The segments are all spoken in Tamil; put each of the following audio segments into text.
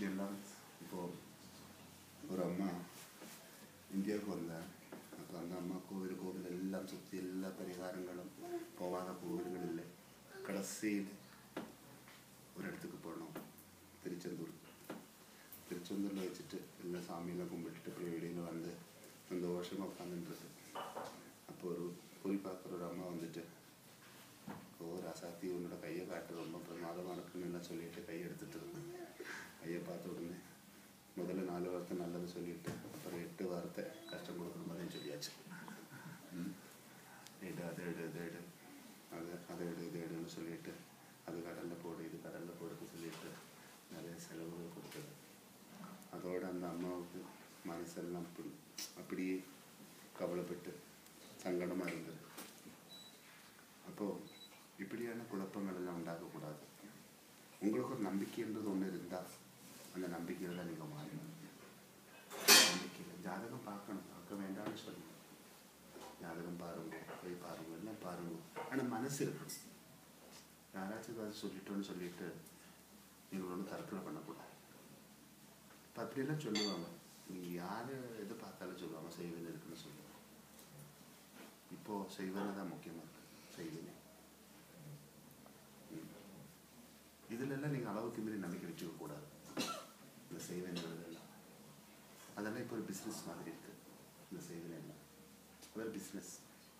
இப்படியெல்லாம் இப்போது ஒரு அம்மா இந்தியாவுக்கு வந்தேன் அப்போ அந்த அம்மா கோவில் கோவில் எல்லாம் சுற்றி எல்லா பரிகாரங்களும் போகாத கோவில்களில் கடைசியில் ஒரு இடத்துக்கு போனோம் திருச்செந்தூர் திருச்செந்தூரில் வச்சுட்டு எல்லா சாமியெல்லாம் கும்பிட்டுட்டு இப்படி வெளியில் வந்து சந்தோஷமாக உட்காந்துருக்கு அப்போ ஒரு போய் பார்க்குற ஒரு அம்மா வந்துட்டு ஓ ராசாத்தி உன்னோட கையை காட்டு ரொம்ப பிரமாதமாக இருக்குன்னு எல்லாம் சொல்லிட்டு கையை எடுத்துட்டு இருந்தேன் கையை பார்த்த உடனே முதல்ல நாலு வார்த்தை நல்லது சொல்லிட்டு அப்புறம் எட்டு வார்த்தை கஷ்டம் கொடுக்குற மாதிரி சொல்லியாச்சு ம். எடு அதை எடு இதை எடு அதை அதை எடு இதை எடுன்னு சொல்லிட்டு அது கடலில் போடு இது கடலில் போடுன்னு சொல்லிட்டு நிறைய செலவுகள் கொடுத்தது அதோட அந்த அம்மாவுக்கு மனசெல்லாம் அப்படி அப்படியே கவலைப்பட்டு சங்கடமாக இருந்தது அப்போது இப்படியான குழப்பங்கள் எல்லாம் உண்டாக்கக்கூடாது உங்களுக்கு ஒரு நம்பிக்கைன்றது ஒன்று இருந்தால் அந்த நம்பிக்கையில் தான் நீங்கள் மாறணும் நம்பிக்கையில் ஜாதகம் பார்க்கணும் பார்க்க வேண்டாம்னு சொல்லி ஜாதகம் பாருங்க போய் பாருங்க எல்லாம் பாருங்க ஆனால் மனசு இருக்கணும் யாராச்சும் ஏதாவது சொல்லிட்டோன்னு சொல்லிட்டு நீங்கள் ஒன்றும் தற்கொலை பண்ணக்கூடாது இப்போ அப்படியெல்லாம் சொல்லுவாங்க நீங்கள் யார் எது பார்த்தாலும் சொல்லுவாங்க செய்வன இருக்குன்னு சொல்லுவாங்க இப்போது செய்வனை தான் முக்கியமாக இருக்கு செய்வனே இதிலெல்லாம் நீங்கள் அளவுக்கு மீறி நம்பிக்கை வச்சுக்க கூடாது இந்த செய்வனெல்லாம் அதெல்லாம் இப்போ ஒரு பிஸ்னஸ் மாதிரி இருக்கு இந்த செய்வனை எல்லாம் ஒரு பிஸ்னஸ்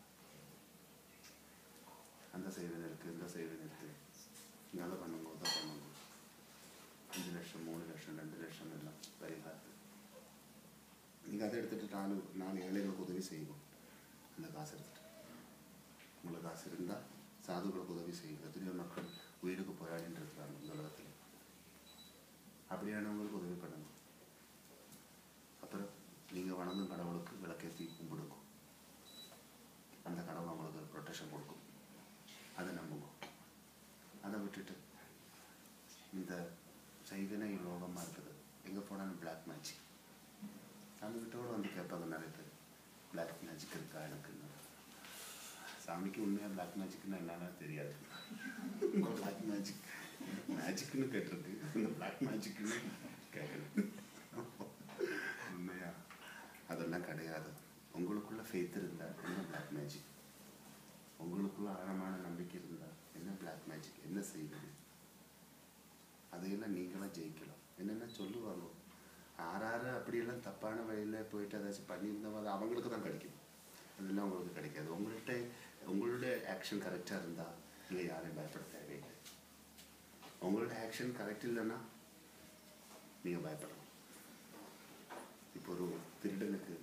அந்த செய்வனை இருக்கு இந்த செய்வனை இருக்கு இங்கே அதை பண்ணுங்க அதை பண்ணுங்க அஞ்சு லட்சம் மூணு லட்சம் ரெண்டு லட்சம் எல்லாம் பரிகாரத்து நீங்கள் அதை எடுத்துகிட்டு நாலு நாலு ஏழைகளுக்கு உதவி செய்யணும் அந்த காசு எடுத்துட்டு உங்களுக்கு காசு இருந்தால் சாதுகளுக்கு உதவி செய்யுங்க எத்தனையோ மக்கள் உயிருக்கு போராடிட்டு இருக்கிறாங்க இந்த உலகத்தில் அப்படியானவங்களுக்கு உதவி பண்ணணும் அப்புறம் நீங்கள் வணங்கும் கடவுளுக்கு விளக்கேற்றி கும்பிடுங்க அந்த கடவுள் உங்களுக்கு ப்ரொட்டெக்ஷன் கொடுக்கும் அதை நம்புங்க அதை விட்டுட்டு இந்த செய்வினை லோகமாக இருக்குது எங்கே போனாலும் பிளாக் மேஜிக் சாமிகிட்டோட வந்து கேட்பாங்க நிறைய பேர் பிளாக் மேஜிக் இருக்கா எனக்குன்னு சாமிக்கு உண்மையாக பிளாக் மேஜிக்னு என்னன்னா தெரியாது பிளாக் மேஜிக் மேஜிக்னு கேட்டிருக்கு இந்த பிளாக் மேஜிக்னு கேட்குது உண்மையா அதெல்லாம் கிடையாது உங்களுக்குள்ள ஃபெய்த் இருந்தால் என்ன பிளாக் மேஜிக் உங்களுக்குள்ள ஆழமான நம்பிக்கை இருந்தால் என்ன பிளாக் மேஜிக் என்ன செய்வது அதையெல்லாம் நீங்களாம் ஜெயிக்கலாம் என்னென்ன சொல்லுவாங்க ஆறாறு அப்படியெல்லாம் தப்பான வழியில் போயிட்டு ஏதாச்சும் பண்ணியிருந்தவங்க அது அவங்களுக்கு தான் கிடைக்கும் அதெல்லாம் உங்களுக்கு கிடைக்காது உங்கள்கிட்ட உங்களுடைய ஆக்ஷன் கரெக்டாக இருந்தால் நீங்கள் யாரையும் பயப்பட தேவையில்லை உங்களோட ஆக்ஷன் கரெக்ட் இல்லைன்னா நீங்கள் பயப்படலாம் இப்போ ஒரு திருடனுக்கு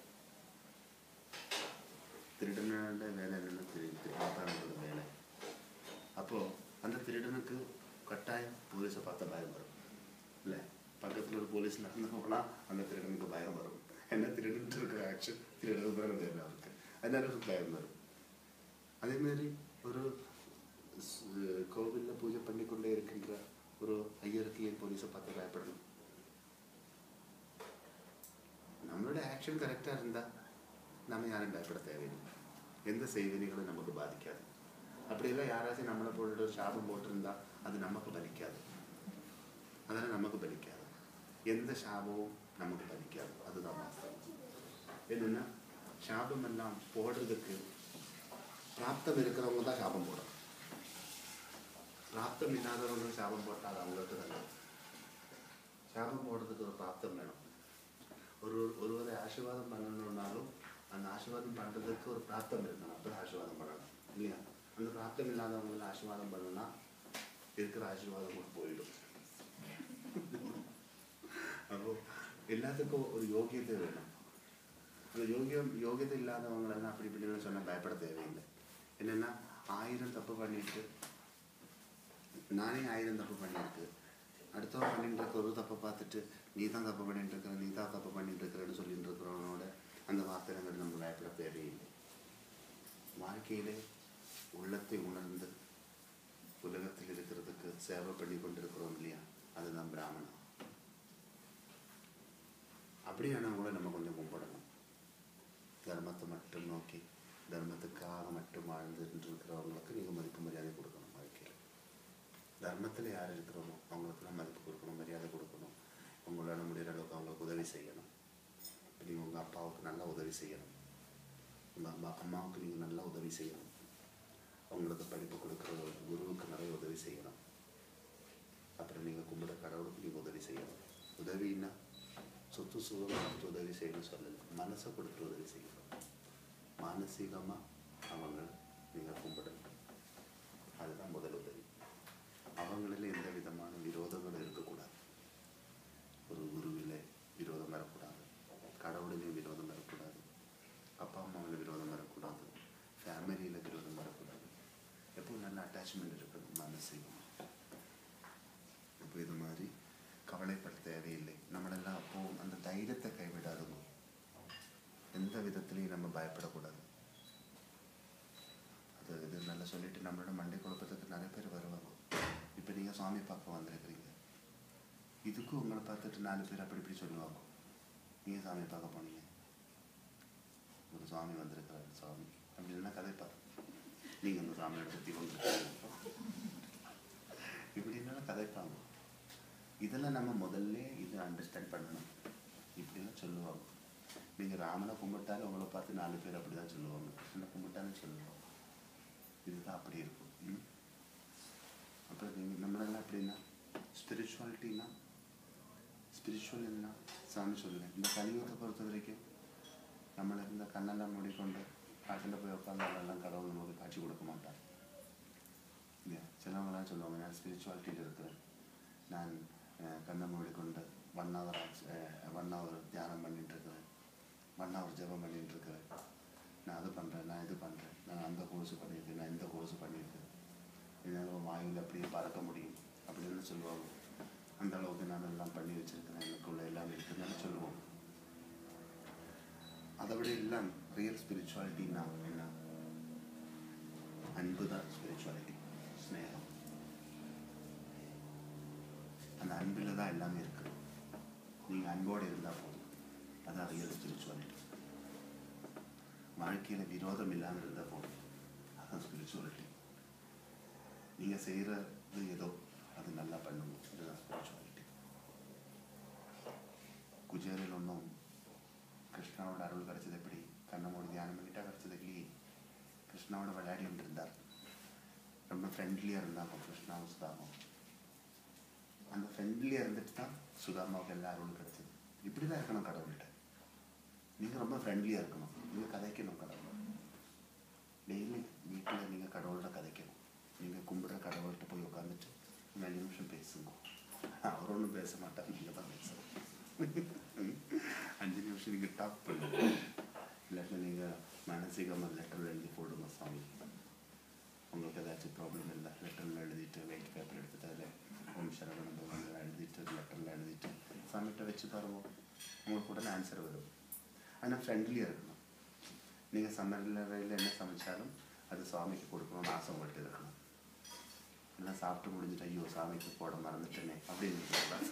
திருடனோட வேலை என்னென்னு தெரியும் திருடனோட வேலை அப்போது அந்த திருடனுக்கு கட்டாயம் போலீஸை பார்த்தா பயம் வரும் இல்லை பக்கத்தில் ஒரு போலீஸ் நடந்து போனால் அந்த திருடனுக்கு பயம் வரும் என்ன திருடன்ட்டு இருக்கிற ஆக்ஷன் திருடனுக்கு தான் அது எல்லாம் இருக்கு அதனால ஒரு பயம் வரும் அதே மாதிரி ஒரு கோவிலில் பூஜை பண்ணி கொண்டே இருக்கின்ற ஒரு ஐயருக்கு ஏன் போலீஸை பார்த்து பயப்படணும் நம்மளோட ஆக்ஷன் கரெக்டாக இருந்தால் நம்ம யாரும் பயப்பட தேவையில்லை எந்த செய்திகளும் நமக்கு பாதிக்காது அப்படியெல்லாம் யாராச்சும் நம்மளை போட்டு ஒரு சாபம் போட்டிருந்தா அது நமக்கு பலிக்காது அதெல்லாம் நமக்கு பலிக்காது எந்த சாபமும் நமக்கு பலிக்காது அதுதான் வாஸ்தவம் என்னன்னா சாபம் எல்லாம் போடுறதுக்கு பிராப்தம் இருக்கிறவங்க தான் சாபம் போடணும் பிராப்தம் இல்லாதவங்க சாபம் போட்டால் அது அவங்களுக்கு நல்லது சாபம் போடுறதுக்கு ஒரு பிராப்தம் வேணும் ஒரு ஒருவரை ஆசீர்வாதம் பண்ணணும்னாலும் அந்த ஆசீர்வாதம் பண்ணுறதுக்கு ஒரு பிராப்தம் இருக்கணும் அப்போ ஆசீர்வாதம் பண்ணணும் இல்லையா அந்த பிராப்தம் இல்லாதவங்களை ஆசீர்வாதம் பண்ணணும்னா இருக்கிற ஆசீர்வாதம் கூட போயிடும் அப்போ எல்லாத்துக்கும் ஒரு யோகியத்தை வேணும் அந்த யோகியம் யோகியத்தை இல்லாதவங்களெல்லாம் அப்படி இப்படின்னு சொன்னால் பயப்பட தேவையில்லை என்னென்னா ஆயிரம் தப்பு பண்ணிட்டு நானே ஆயிரம் தப்பு பண்ணிட்டு அடுத்தவன் பண்ணிட்டு இருக்க ஒரு தப்பை பார்த்துட்டு நீ தான் தப்பு பண்ணிட்டு இருக்கிற நீ தான் தப்பு பண்ணிட்டு இருக்கிறன்னு சொல்லிட்டு இருக்கிறவனோட அந்த வார்த்தைகள் நம்ம பயப்பட தேவையில்லை வாழ்க்கையிலே உள்ளத்தை உணர்ந்து உலகத்தில் இருக்கிறதுக்கு சேவை பண்ணி கொண்டிருக்கிறோம் இல்லையா அதுதான் பிராமணம் அப்படியானவங்கள நம்ம கொஞ்சம் கும்பிடணும் தர்மத்தை மட்டும் நோக்கி தர்மத்துக்காக மட்டும் வாழ்ந்துட்டு இருக்கிறவங்களுக்கு நீங்கள் மதிப்பு மரியாதை கொடுக்கணும் வாழ்க்கையில் தர்மத்தில் யார் இருக்கிறோமோ அவங்களுக்குலாம் மதிப்பு கொடுக்கணும் மரியாதை கொடுக்கணும் உதவி செய்யணும் உங்கள் அம்மா அம்மாவுக்கு நீங்கள் நல்லா உதவி செய்யணும் அவங்களுக்கு படிப்பு கொடுக்குற குருவுக்கு நிறைய உதவி செய்யணும் அப்புறம் நீங்கள் கும்பிட கடவுளுக்கு நீங்கள் உதவி செய்யணும் உதவின்னா சொத்து சுகம் கொடுத்து உதவி செய்யணும்னு சொல்லலை மனசை கொடுத்து உதவி செய்யணும் மானசீகமாக அவங்கள நீங்கள் கும்பிடணும் அதுதான் முதல் உதவி அவங்களில் எந்த விதமான விரோதங்களும் இருக்கக்கூடாது ஒரு குருவில் விரோதம் வரக்கூடாது கடவுளிலையும் விரோதம் வரக்கூடாது அப்பா அம்மாவில் விரோதம் வரக்கூடாது ஃபேமிலியில் விரோதம் வரக்கூடாது எப்பவும் நல்ல அட்டாச்மெண்ட் இருக்கணும் மானசீகம் இப்போ இது மாதிரி கவலைப்பட தேவையில்லை நம்மளெல்லாம் அப்போ அந்த தைரியத்தை கைவிடாதணும் எந்த விதத்துலையும் நம்ம பயப்படக்கூடாது அது இது நல்லா சொல்லிட்டு நம்மளோட மண்டை குழப்பத்துக்கு நிறைய பேர் வருவாங்க இப்போ நீங்கள் சாமி பார்க்க வந்திருக்கிறீங்க இதுக்கும் உங்களை பார்த்துட்டு நாலு பேர் அப்படி இப்படி சொல்லுவாங்க நீங்கள் சாமி பார்க்க போனீங்க ஒரு சாமி வந்திருக்கிறாரு சாமி அப்படின்னா கதைப்பார் நீங்கள் அந்த சாமியோட பற்றி வந்துருக்கீங்க இப்படின்னா கதைப்பாங்க இதெல்லாம் நம்ம முதல்ல இது அண்டர்ஸ்டாண்ட் பண்ணணும் இப்படிலாம் சொல்லுவாங்க நீங்கள் ராமனை கும்பிட்டாலும் உங்களை பார்த்து நாலு பேர் அப்படி தான் சொல்லுவாங்க கிருஷ்ணனை கும்பிட்டாலும் சொல்லுவாங்க இதுதான் அப்படி இருக்கும் ம்? அப்புறம் நீங்கள் நம்மளெல்லாம் எப்படின்னா ஸ்பிரிச்சுவாலிட்டின்னா ஸ்பிரிச்சுவல் என்ன சாமி சொல்லுவேன் இந்த கலியுகத்தை பொறுத்த வரைக்கும் நம்மளை இந்த கண்ணெல்லாம் மூடிக்கொண்டு காட்டில் போய் உட்காந்தாலெல்லாம் கடவுள் நமக்கு காட்சி கொடுக்க மாட்டார் இல்லையா சிலவங்களாம் சொல்லுவாங்க நான் ஸ்பிரிச்சுவாலிட்டியில் இருக்கிறேன் நான் அஹ், கண்ணை மூடிக்கொண்டு ஒன் ஹவர் ஒன் ஹவர் தியானம் பண்ணிட்டு இருக்கிறேன் ஒன் ஹவர் ஜெபம் பண்ணிட்டு இருக்கிறேன் நான் அது பண்ணுறேன் நான் இது பண்ணுறேன் நான் அந்த கோர்ஸ் பண்ணியிருக்கேன் நான் இந்த கோர்ஸ் பண்ணியிருக்கேன் என்னால் வாயுவில் அப்படியே பறக்க முடியும் அப்படின்னு சொல்லுவாங்க அந்த அளவுக்கு நான் எல்லாம் பண்ணி வச்சிருக்கிறேன் எனக்குள்ள எல்லாம் இருக்குதுன்னு சொல்லுவோம் அதை விட எல்லாம் ரியல் ஸ்பிரிச்சுவாலிட்டின்னா என்ன அன்பு தான் ஸ்பிரிச்சுவாலிட்டி ஸ்னேகம் அந்த அன்பில் தான் எல்லாமே இருக்கு நீங்கள் அன்போடு இருந்தால் போதும் அதான் ரியல் ஸ்பிரிச்சுவாலிட்டி வாழ்க்கையில் விரோதம் இல்லாமல் இருந்தால் போதும் அதான் ஸ்பிரிச்சுவாலிட்டி நீங்கள் செய்கிறது ஏதோ அது நல்லா பண்ணுங்க இதுதான் ஸ்பிரிச்சுவாலிட்டி குஜேரில் ஒன்றும் கிருஷ்ணாவோட அருள் கிடைச்சது எப்படி கண்ணமோடு தியானம் பண்ணிட்டா கிடைச்சது இல்லையே கிருஷ்ணாவோட விளையாடிட்டு இருந்தார் ரொம்ப ஃப்ரெண்ட்லியாக இருந்தாங்க கிருஷ்ணாவும் சுதாமும் அந்த ஃப்ரெண்ட்லியாக இருந்துட்டு தான் சுதாமாவுக்கு எல்லா அருளும் கிடைச்சது இப்படி தான் இருக்கணும் கடவுள்கிட்ட நீங்கள் ரொம்ப ஃப்ரெண்ட்லியாக இருக்கணும் நீங்கள் கதைக்கணும் கடவுள் டெய்லி வீட்டில் நீங்கள் கடவுள்கிட்ட கதைக்கணும் நீங்கள் கும்பிட்ற கடவுள்கிட்ட போய் உட்காந்துட்டு ஒரு அஞ்சு நிமிஷம் பேசுங்க அவர் ஒன்றும் பேச மாட்டார் நீங்கள் தான் பேசணும் அஞ்சு நிமிஷம் நீங்கள் டாக் பண்ணுங்க இல்லாட்டி நீங்கள் மானசீகமாக லெட்டர் எழுதி போடுங்க சாமி உங்களுக்கு ஏதாச்சும் ப்ராப்ளம் இல்லை லெட்டரில் எழுதிட்டு வெயிட் பேப்பர் எடுத்துட்டு அதில் ஓம் சரவண பகவான் எழுதிட்டு லெட்டரில் எழுதிட்டு சாமிகிட்ட வச்சு பாருங்க உங்களுக்கு உடனே ஆன்சர் வரும் ஆனால் ஃப்ரெண்ட்லியாக இருக்கணும் நீங்கள் சமையலறையில் என்ன சமைச்சாலும் அது சாமிக்கு கொடுக்கணும்னு ஆசை உங்கள்கிட்ட இருக்கணும் எல்லாம் சாப்பிட்டு முடிஞ்சுட்டு ஐயோ சாமிக்கு போட மறந்துட்டேனே அப்படின்னு இருக்கக்கூடாது.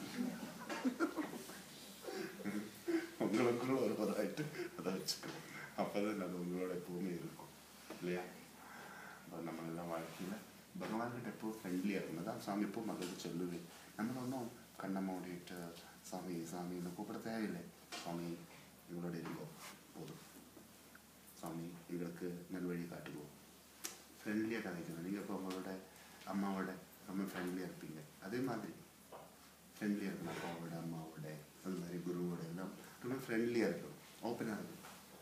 உங்களுக்குள்ள ஒரு பதமாயிட்டு அதை வச்சுக்கணும் அப்போதான் அது உங்களோட எப்பவுமே இருக்கும் இல்லையா அப்போ நம்ம எல்லாம் வாழ்க்கையில் பகவான்கிட்ட எப்பவும் ஃப்ரெண்ட்லியாக இருக்கணும் தான் சாமி எப்போ மக்களுக்கு சொல்லுவேன் நம்ம ஒன்றும் கண்ணை மூடிட்டு சாமி சாமின்னு கூப்பிட தேவையில்லை சாமி எங்களோட இருக்கோ போதும் சாமி எங்களுக்கு நல்வழி காட்டுவோம் ஃப்ரெண்ட்லியாக கதைக்கணும் நீங்கள் இப்போ உங்களோட அம்மாவோட ரொம்ப ஃப்ரெண்ட்லியாக இருப்பீங்க அதே மாதிரி ஃப்ரெண்ட்லியாக இருக்கணும் அப்பாவோட அம்மாவோட அது மாதிரி குருவோட எல்லாம் ரொம்ப ஃப்ரெண்ட்லியாக இருக்கணும் ஓப்பனாக இருக்கணும்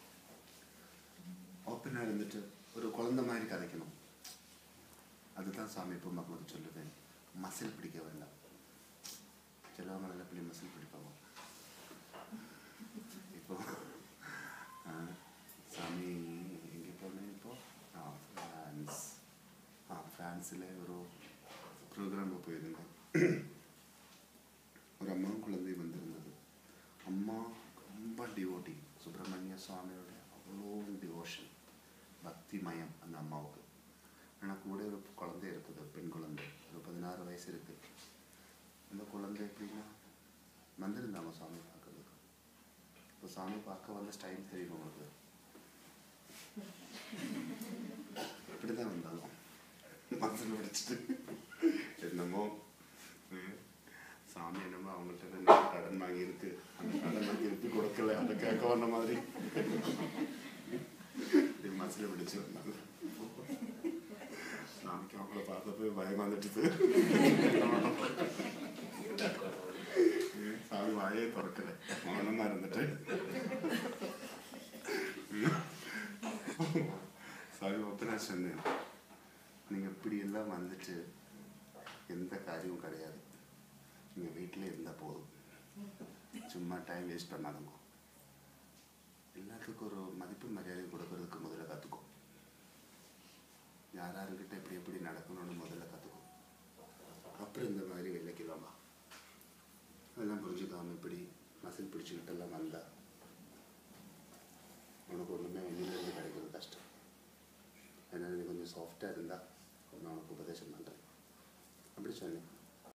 ஓப்பனாக இருந்துட்டு ஒரு குழந்தை மாதிரி கதைக்கணும் அதுதான் சாமி இப்போ மக்களுக்கு சொல்லுவேன் மசில் பிடிக்க வேண்டாம் சிலவங்க நல்ல பிள்ளை மசில் பிடிப்பாங்க இப்போ ஆ, சாமி எங்கே போனேன் இப்போ ஆ ஃப்ரான்ஸ் ஆ ஃப்ரான்ஸில் ஒரு ப்ரோக்ராமுக்கு போயிருந்தேன் ஒரு அம்மாவும் குழந்தை வந்திருந்தது அம்மா ரொம்ப டிவோட்டி சுப்பிரமணிய சுவாமியோட அவ்வளோ டிவோஷன் பக்தி மயம் அந்த அம்மாவுக்கு ஆனால் கூட ஒரு குழந்தை இருக்குது பெண் குழந்தை ஒரு பதினாறு வயசு இருக்கு அந்த குழந்தை எப்படின்னா வந்திருந்தாங்க சாமி பார்க்கறதுக்கு இப்போ சாமி பார்க்க வந்த ஸ்டைல் தெரியும் உங்களுக்கு இப்படி தான் வந்தாலும் மனசில் படிச்சுட்டு என்னமோ ம், சாமி என்னமோ அவங்கள்ட்ட இருந்து கடன் வாங்கியிருக்கு அந்த கடனை திருப்பி கொடுக்கல அதை கேட்க வந்த மாதிரி இப்படி மனசில் பிடிச்சு வந்தாங்க சாமிக்கு அவங்கள பார்த்தப்போ பயமா வந்துட்டுது சாமி வாயே திறக்கல மௌனமா இருந்துட்டு சாமி அப்ப நான் சொன்னேன் நீங்க இப்படி எல்லாம் வந்துட்டு எந்த காரியமும் கிடையாது நீங்க வீட்டில் இருந்தால் போதும் சும்மா டைம் வேஸ்ட் பண்ணாதுங்க எல்லாத்துக்கும் ஒரு மதிப்பு மரியாதை கொடுக்கறதுக்கு முதல்ல கற்றுக்கும் யார் யாருக்கிட்ட எப்படி எப்படி நடக்கணும்னு முதல்ல கற்றுக்கும் அப்புறம் இந்த மாதிரி வேலைக்கு வாமா அதெல்லாம் புரிஞ்சுக்காம இப்படி மசில் பிடிச்சிக்கிட்டெல்லாம் வந்தா உனக்கு ஒன்றுமே வெளியிலேருந்து கிடைக்கிறது கஷ்டம் அதனால் நீ கொஞ்சம் சாஃப்டாக இருந்தால் நான் உனக்கு உபதேசம் பண்ணுறேன் அப்படி சொன்னேன்